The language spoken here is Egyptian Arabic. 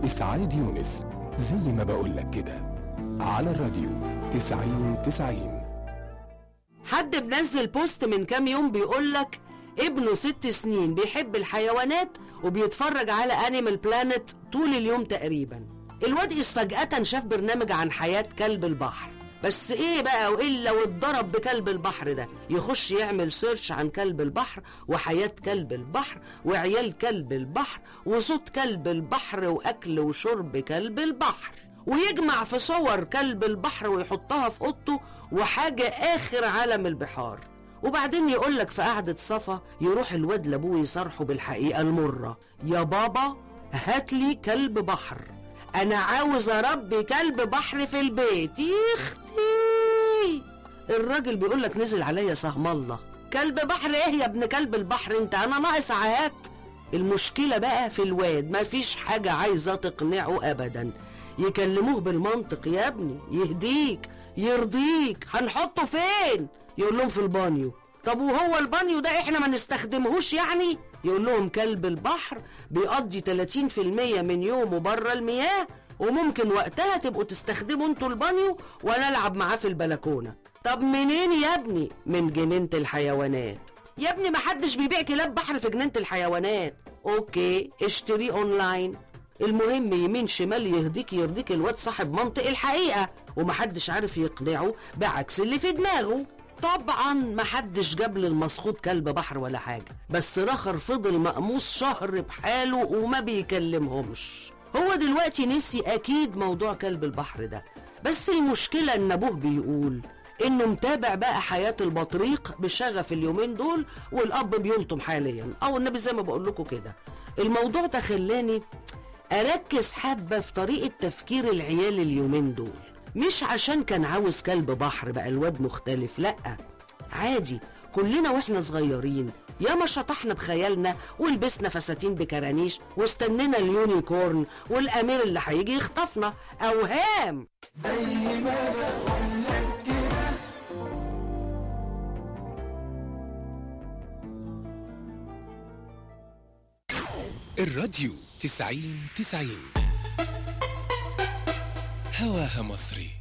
إسعاد يونس زي ما بقولك كده على الراديو تسعين تسعين حد منزل بوست من كام يوم بيقولك ابنه ست سنين بيحب الحيوانات وبيتفرج على انيمال بلانت طول اليوم تقريبا الواد إس فجأة شاف برنامج عن حياة كلب البحر بس ايه بقى والا واتضرب بكلب البحر ده يخش يعمل سيرش عن كلب البحر وحياة كلب البحر وعيال كلب البحر وصوت كلب البحر واكل وشرب كلب البحر ويجمع في صور كلب البحر ويحطها في اوضته وحاجة اخر عالم البحار وبعدين يقولك في قعدة صفا يروح الواد لابوه يصارحه بالحقيقة المرة يا بابا هاتلي كلب بحر انا عاوز اربي كلب بحر في البيت يختي الراجل بيقولك نزل عليا سهم الله كلب بحر ايه يا ابن كلب البحر انت انا ناقص عهات المشكلة بقى في الواد مفيش حاجة عايزة تقنعه ابدا يكلموه بالمنطق يا ابني يهديك يرضيك هنحطه فين يقول لهم في البانيو طب وهو البانيو ده احنا ما نستخدمهوش يعني يقول لهم كلب البحر بيقضي 30% من يومه بره المياه وممكن وقتها تبقوا تستخدموا انتوا البانيو وانا العب معاه في البلكونه طب منين يا ابني من جنينه الحيوانات يا ابني ما حدش بيبيع كلاب بحر في جنينه الحيوانات اوكي اشتريه اونلاين المهم يمين شمال يهديك يرضيك الواد صاحب منطق الحقيقه ومحدش عارف يقنعه بعكس اللي في دماغه طبعا محدش جاب للمسخوط كلب بحر ولا حاجه بس رخر فضل مقموص شهر بحاله وما بيكلمهمش هو دلوقتي نسي اكيد موضوع كلب البحر ده بس المشكله ان ابوه بيقول انه متابع بقى حياه البطريق بشغف اليومين دول والاب بيلطم حاليا او النبي زي ما بقول لكم كده الموضوع ده خلاني اركز حبه في طريقه تفكير العيال اليومين دول مش عشان كان عاوز كلب بحر بقى الواد مختلف لا عادي كلنا واحنا صغيرين ياما شطحنا بخيالنا ولبسنا فساتين بكرانيش واستنينا اليونيكورن والامير اللي هيجي يخطفنا اوهام الراديو تسعين تسعين هواها مصري